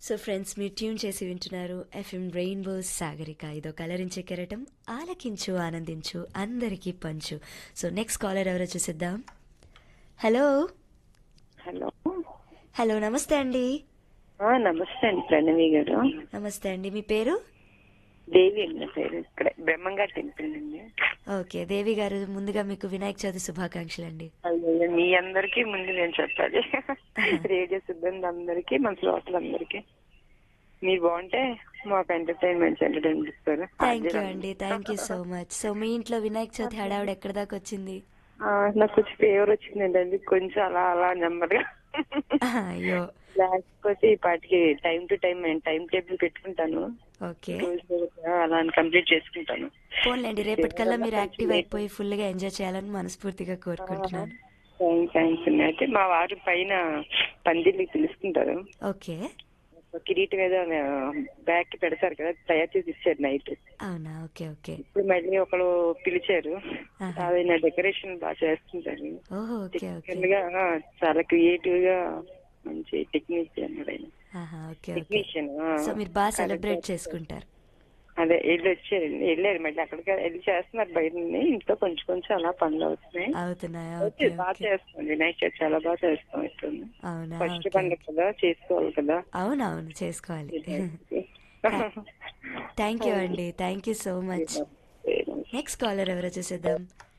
So friends మీరు tune చేసి వింటున్నారు ఎఫ్ఎం రెయిన్బో సాగరిక ఇదో కలరించే కెరటం ఆలకించు ఆనందించు అందరికీ పంచు సో నెక్స్ట్ కాలర్ ఎవరో చూసిద్దాం హలో హలో హలో నమస్తే అండి ఆ, నమస్తే అండి ప్రణవి గారు నమస్తే అండి మీ పేరు దేవి అండి నా పేరు ఇక్కడ బ్రహ్మంగారి టెంపుల్ అండి ఓకే దేవి గారు ముందుగా మీకు వినాయక చవితి శుభాకాంక్షలు అండి అయ్యో, మీ అందరికీ ముందు నేను చెప్పాలి రేడియో సిబ్బంది అందరికీ మన శ్రోతలందరికీ మీరు బాగుంటే మాకు ఎంటర్టైన్మెంట్ ఎంటర్టైన్మెంట్ ఇస్తారు థ్యాంక్ యూ అండి thank you so much so మీ ఇంట్లో వినాయక చవితి హడావుడు ఎక్కడ దాకా వచ్చింది ఆ, నాకు కొంచెం ఫేవర్ వచ్చిందండి అది కొంచెం అలా అలా నెమ్మదిగా అయ్యో లేకపోతే ఈ పాటికి టైం టు టైం నేను టైం టేబుల్ పెట్టుకుంటాను ఓకే రోజు అలా కంప్లీట్ చేసుకుంటాను పోన్లేండి రేపటికల్లా మీరు యాక్టివ్ అయిపోయి ఫుల్గా ఎంజాయ్ చేయాలని మనస్ఫూర్తిగా కోరుకుంటున్నాను థ్యాంక్స్ థ్యాంక్స్ అండి అయితే మా వారు పైన పందిర్లు పిలుస్తుంటారు ఓకే ఒక కిరీటం ఏదో బ్యాగ్ కి పెడతారు కదా తయారు చేసి ఇచ్చారు నైట్ అవునా ఓకే ఓకే ఇప్పుడు మళ్ళీ ఒకరు పిలిచారు ఆహా. అది నా డెకరేషన్ బాగా చేస్తుంటారు ఓహో ఓకే ఓకే Technical గా ఆ, చాలా క్రియేటివ్ గా మంచి టెక్నిక్ అన్నాడు ఆయన ఆహా, ఓకే ఓకే టెక్నీషియన్ సో మీరు బాగా సెలబ్రేట్ చేసుకుంటారు అదే వెళ్ళి వచ్చారండి వెళ్ళారు మళ్ళీ అక్కడికి వెళ్ళి చేస్తున్నారు బయట నుండి ఇంట్లో కొంచెం కొంచెం అలా పనులు అవుతున్నాయి అవుతున్నాయా ఓకే, ఓకే బాగా ఓకే చేస్తాం వినాయక చవితి చాలా బాగా చేస్తాం ఇప్పుడు అవునా ఫస్ట్ ఓకే పండుగ కదా చేసుకోవాలి కదా అవునవును చేసుకోవాలి థ్యాంక్ యూ అండి thank you so much next caller ఎవరో చూసేద్దాం